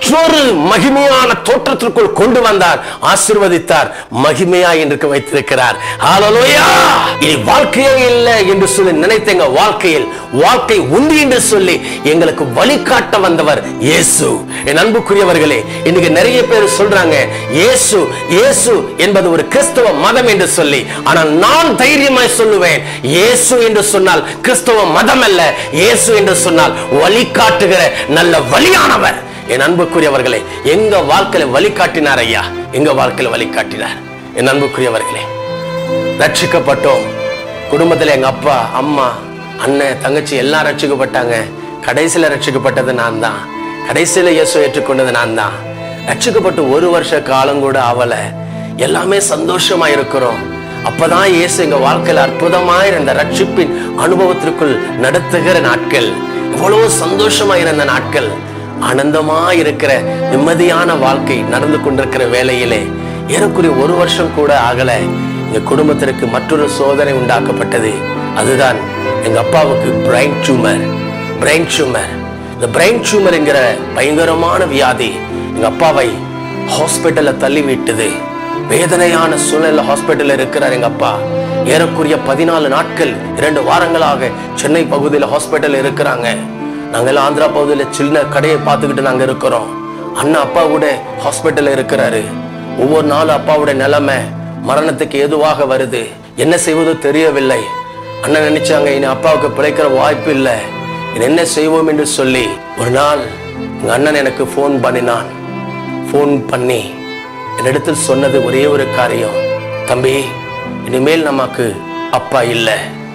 மற்றொரு மகிமையான தோற்றத்திற்குள் கொண்டு வந்தார் ஆசீர்வதித்தார் மகிமையாய் இன்றைக்கு வைத்திருக்கிறார் ஹalleluya இனி வாழ்க்கையே இல்லை என்று சொல்லி நினைத்த எங்க வாழ்க்கையில் வாழ்க்கை உண்டு என்று சொல்லி எங்களுக்கு வழிகாட்ட வந்தவர் இயேசு என் அன்புக்குரியவர்களே இன்னைக்கு நிறைய பேர் சொல்றாங்க இயேசு இயேசு என்பது ஒரு கிறிஸ்தவ மதம் என்று சொல்லி ஆனால் நான் தைரியமாய் சொல்லுவேன் இயேசு என்று சொன்னால் கிறிஸ்தவ மதம் அல்ல இயேசு என்று சொன்னால் வழிகாட்டுகிற நல்ல வழியானவர் என் அன்புக்குரியவர்களே எங்க வாழ்க்கையில வழிகாட்டினார் ஐயா எங்க வாழ்க்கையில வழிகாட்டினார் என் அன்புக்குரியவர்களே ரட்சிக்கப்பட்டோம் குடும்பத்துல எங்க அப்பா அம்மா அண்ணன் தங்கச்சி எல்லாம் ரட்சிக்கப்பட்டாங்க கடைசியில ரட்சிக்கப்பட்டது நான் தான் கடைசியில இயேசு ஏற்றுக்கொண்டது நான் தான் ரட்சிக்கப்பட்டு ஒரு வருஷ காலம் கூட ஆவல எல்லாமே சந்தோஷமா இருக்கிறோம் அப்பதான் இயேசு எங்க வாழ்க்கையில அற்புதமாய் இருந்த ரட்சிப்பின் அனுபவத்திற்குள் நடத்துகிற நாட்கள் எவ்வளவு சந்தோஷமா இருந்த நாட்கள் ஆனந்தமா இருக்கிற நிம்மதியான வாழ்க்கை நடந்து கொண்டிருக்கிற வேளையிலே ஏறக்குறைய ஒரு வருஷம் கூட ஆகல எங்க குடும்பத்திற்கு மற்றொரு சோதனை உண்டாக்கப்பட்டது அதுதான் எங்க அப்பாவுக்கு பிரைன் டியூமர் பிரைன் டியூமர் இந்த பிரைன் டியூமர் என்கிற பயங்கரமான வியாதி எங்க அப்பாவை ஹாஸ்பிட்டல்ல தள்ளி விட்டது வேதனையான சூழ்நிலை ஹாஸ்பிட்டல்ல இருக்கிறார் எங்க அப்பா ஏறக்குறைய பதினாலு நாட்கள் இரண்டு வாரங்களாக சென்னை பகுதியில் ஹாஸ்பிட்டல் இருக்கிறாங்க நாங்க எல்லாம் ஆந்திரா பகுதியில் சின்ன கடையை பார்த்துக்கிட்டு நாங்க இருக்கிறோம் அண்ணன் அப்பா கூட ஹாஸ்பிட்டல்ல இருக்கிறாரு ஒவ்வொரு நாளும் அப்பாவுடைய நிலைமை மரணத்துக்கு ஏதுவாக வருது என்ன செய்வதோ தெரியவில்லை அண்ணன் நினைச்சாங்க இனி அப்பாவுக்கு பிழைக்கிற வாய்ப்பு இல்லை இனி என்ன செய்வோம் என்று சொல்லி ஒரு நாள் எங்க அண்ணன் எனக்கு ஃபோன் பண்ணினான் ஃபோன் பண்ணி என்னிடத்தில் சொன்னது ஒரே ஒரு காரியம் தம்பி இனிமேல் நமக்கு அப்பா இல்லை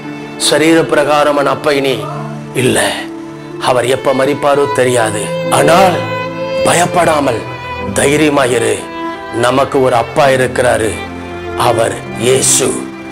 சரீர பிரகாரமான அப்பா இனி இல்லை அவர் எப்ப மறிப்பாரோ தெரியாது ஆனால் பயப்படாமல் தைரியமாயிரு நமக்கு ஒரு அப்பா இருக்கிறாரு அவர் இயேசு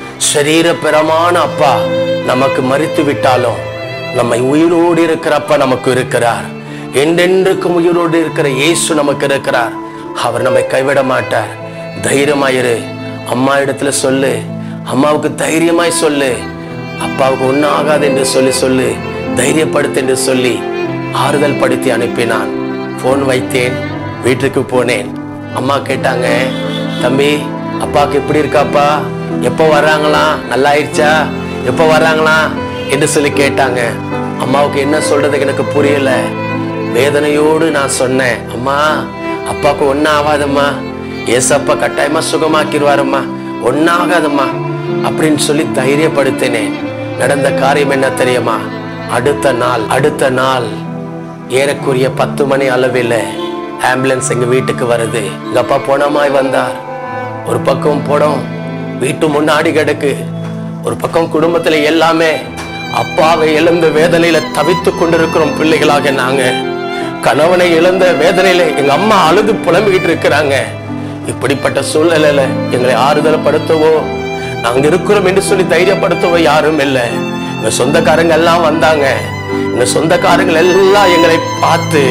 சரீரபிரமான அப்பா நமக்கு மறித்து விட்டாலும் நம்மை உயிரோடு இருக்கிற அப்பா நமக்கு இருக்கிறார் என்றென்றுக்கும் உயிரோடு இருக்கிற இயேசு நமக்கு இருக்கிறார் அவர் நம்மை கைவிட மாட்டார் தைரியமாயிரு அம்மா இடத்துல சொல்லு அம்மாவுக்கு தைரியமாய் சொல்லு அப்பாவுக்கு ஒன்றும் ஆகாது என்று சொல்லி சொல்லு தைரியப்படுத்து என்று சொல்லி ஆறுதல் படுத்தி அனுப்பினான் ஃபோன் வைத்தேன் வீட்டுக்கு போனேன் அம்மா கேட்டாங்க தம்பி அப்பாவுக்கு எப்படி இருக்காப்பா எப்போ வர்றாங்களா நல்லா ஆயிடுச்சா எப்போ வர்றாங்களா என்று சொல்லி கேட்டாங்க அம்மாவுக்கு என்ன சொல்றது எனக்கு புரியல வேதனையோடு நான் சொன்னேன் அம்மா அப்பாவுக்கு ஒன்றும் ஆகாதம்மா ஏசப்பா கட்டாயமா சுகமாக்கிடுவாரம்மா ஒன்றும் ஆகாதம்மா அப்படின்னு சொல்லி தைரியப்படுத்தினேன் நடந்த காரியம் என்ன தெரியுமா அடுத்த நாள் அடுத்த நாள் ஏறக்குறைய பத்து மணி அளவில் ஆம்புலன்ஸ் எங்க வீட்டுக்கு வருது எங்க அப்பா போனமாய் வந்தார் ஒரு பக்கம் படம் வீட்டு முன்னாடி கிடக்கு ஒரு பக்கம் குடும்பத்துல எல்லாமே அப்பாவை இழந்த வேதனையில தவித்து கொண்டிருக்கிறோம் பிள்ளைகளாக நாங்க கணவனை இழந்த வேதனையில எங்க அம்மா அழுது புலம்பிக்கிட்டு இருக்கிறாங்க இப்படிப்பட்ட சூழ்நிலையில எங்களை ஆறுதல் படுத்தவோ நாங்க இருக்கிறோம் என்று சொல்லி தைரியப்படுத்தவோ யாரும் இல்லை எங்க சொந்தக்காரங்க எல்லாம் வந்தாங்க எங்க சொந்தக்காரங்க எல்லாம் எங்களை பார்த்து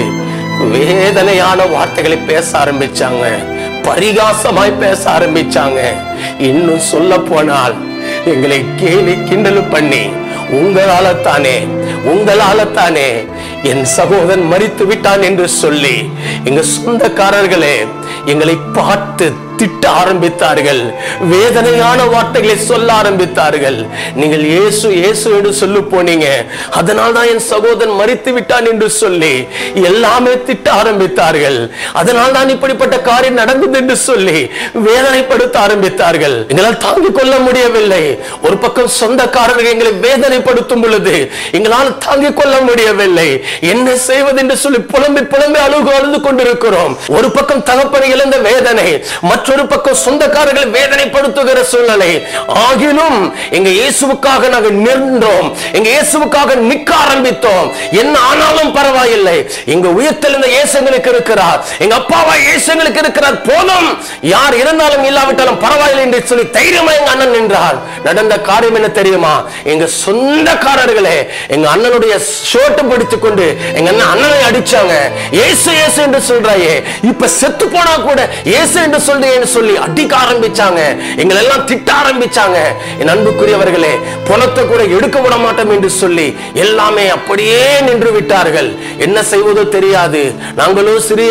வேதனையான வார்த்தைகளை பேச ஆரம்பிச்சாங்க பரிகாசமாய் பேச ஆரம்பிச்சாங்க இன்னும் சொல்ல போனால் எங்களை கேலி கிண்டல் பண்ணி உங்களால தானே உங்களால தானே என் சகோதரன் மறித்து விட்டான் என்று சொல்லி எங்க சொந்தக்காரர்களே எங்களை பார்த்து திட்ட ஆரம்பித்தார்கள் வேதனையான வார்த்தைகளை சொல்ல ஆரம்பித்தார்கள் நீங்கள் இயேசு இயேசு என்று சொல்லி போனீங்க அதனால் தான் என் சகோதரன் மறித்து விட்டான் என்று சொல்லி எல்லாமே திட்ட ஆரம்பித்தார்கள் அதனால் தான் இப்படிப்பட்ட காரியம் நடந்தது என்று சொல்லி வேதனைப்படுத்த ஆரம்பித்தார்கள் எங்களால் தாங்கிக் கொள்ள முடியவில்லை ஒரு பக்கம் சொந்தக்காரர்கள் எங்களை வேதனைப்படுத்தும் பொழுது எங்களால் தாங்கிக் கொள்ள முடியவில்லை என்ன செய்வது என்று சொல்லி புலம்பி புலம்பி அழுகு அழுது கொண்டிருக்கிறோம் ஒரு பக்கம் தகப்பனை இழந்த வேதனை மற்றொரு பக்கம் சொந்தக்காரர்களை வேதனைப்படுத்துகிற சூழ்நிலை ஆகிலும் எங்க இயேசுவுக்காக நாங்கள் நின்றோம் எங்க இயேசுவுக்காக நிற்க ஆரம்பித்தோம் என்ன ஆனாலும் பரவாயில்லை எங்க உயர்த்தெழுந்த இயேசுங்களுக்கு இருக்கிறார் எங்க அப்பாவா இயேசுங்களுக்கு இருக்கிறார் போதும் யார் இருந்தாலும் இல்லாவிட்டாலும் பரவாயில்லை என்று சொல்லி தைரியமா எங்க அண்ணன் நின்றார் நடந்த காரியம் என்ன தெரியுமா எங்க சொந்தக்காரர்களே எங்க அண்ணனுடைய ஷோட்டு பிடித்துக் கொண்டு எங்க அண்ணன் அண்ணனை அடிச்சாங்க இயேசு இயேசு என்று சொல்றாயே இப்ப செத்து போனா கூட இயேசு என்று சொல்றேன்னு சொல்லி அடிக்க ஆரம்பிச்சாங்க எங்களை எல்லாம் திட்ட ஆரம்பிச்சாங்க என் அன்புக்குரியவர்களே பணத்தை கூட எடுக்க விட மாட்டோம் என்று சொல்லி எல்லாமே அப்படியே நின்று விட்டார்கள் என்ன செய்வதோ தெரியாது நாங்களோ சிறிய